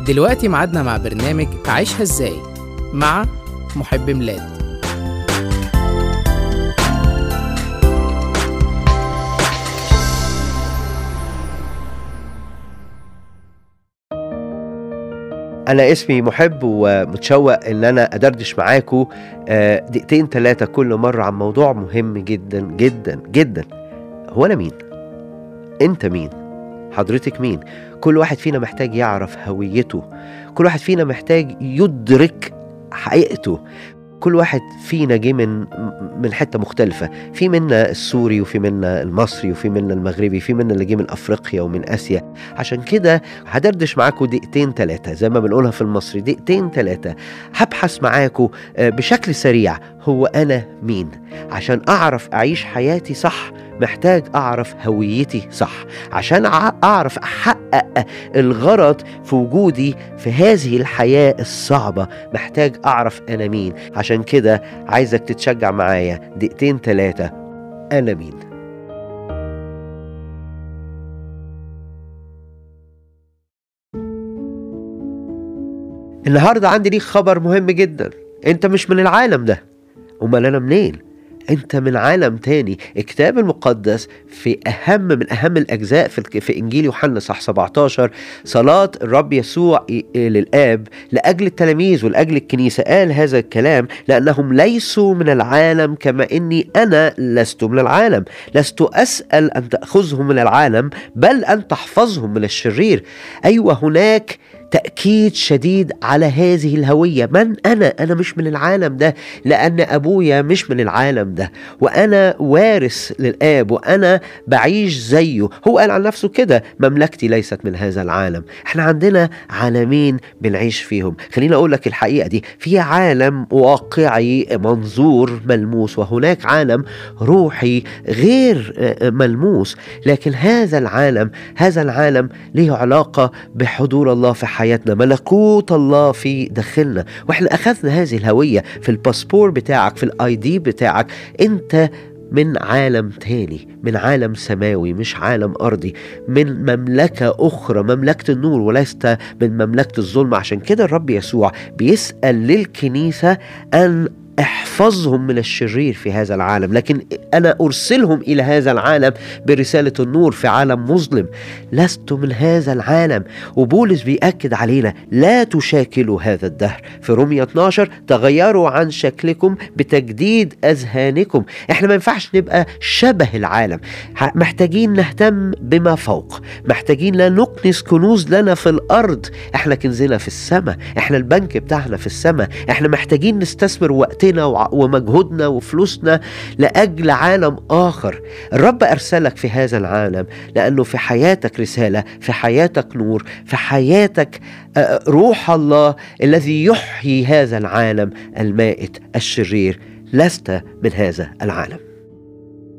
دلوقتي ميعادنا مع برنامج عيشها ازاي مع محب ميلاد أنا اسمي محب ومتشوق إن أنا أدردش معاكم آه، دقيقتين ثلاثة كل مرة عن موضوع مهم جدا جدا جدا هو أنا مين؟ أنت مين؟ حضرتك مين؟ كل واحد فينا محتاج يعرف هويته كل واحد فينا محتاج يدرك حقيقته كل واحد فينا جه من من حته مختلفه في منا السوري وفي منا المصري وفي منا المغربي في منا اللي جه من افريقيا ومن اسيا عشان كده هدردش معاكم دقيقتين ثلاثه زي ما بنقولها في المصري دقيقتين ثلاثه هبحث معاكم آه، بشكل سريع هو انا مين عشان اعرف اعيش حياتي صح محتاج اعرف هويتي صح عشان أع- اعرف احقق الغرض في وجودي في هذه الحياه الصعبه محتاج اعرف انا مين عشان كده عايزك تتشجع معايا دقيقتين ثلاثه انا مين النهارده عندي ليك خبر مهم جدا انت مش من العالم ده امال انا منين انت من عالم تاني الكتاب المقدس في اهم من اهم الاجزاء في, الك- في انجيل يوحنا صح 17 صلاه الرب يسوع ي- للاب لاجل التلاميذ ولاجل الكنيسه قال هذا الكلام لانهم ليسوا من العالم كما اني انا لست من العالم لست اسال ان تاخذهم من العالم بل ان تحفظهم من الشرير ايوه هناك تأكيد شديد على هذه الهوية من أنا؟ أنا مش من العالم ده لأن أبويا مش من العالم ده وأنا وارث للآب وأنا بعيش زيه هو قال عن نفسه كده مملكتي ليست من هذا العالم احنا عندنا عالمين بنعيش فيهم خليني أقول لك الحقيقة دي في عالم واقعي منظور ملموس وهناك عالم روحي غير آه، ملموس لكن هذا العالم هذا العالم له علاقة بحضور الله في حياتنا ملكوت الله في داخلنا واحنا اخذنا هذه الهوية في الباسبور بتاعك في الاي دي بتاعك انت من عالم تاني من عالم سماوي مش عالم أرضي من مملكة أخرى مملكة النور وليست من مملكة الظلم عشان كده الرب يسوع بيسأل للكنيسة أن احفظهم من الشرير في هذا العالم لكن أنا أرسلهم إلى هذا العالم برسالة النور في عالم مظلم لست من هذا العالم وبولس بيأكد علينا لا تشاكلوا هذا الدهر في رومية 12 تغيروا عن شكلكم بتجديد أذهانكم احنا ما ينفعش نبقى شبه العالم ح- محتاجين نهتم بما فوق محتاجين لا نكنس كنوز لنا في الأرض احنا كنزنا في السماء احنا البنك بتاعنا في السماء احنا محتاجين نستثمر وقتنا وع- ومجهودنا وفلوسنا لأجل عالم آخر الرب أرسلك في هذا العالم لأنه في حياتك رسالة في حياتك نور في حياتك آه، روح الله الذي يحيي هذا العالم المائت الشرير لست من هذا العالم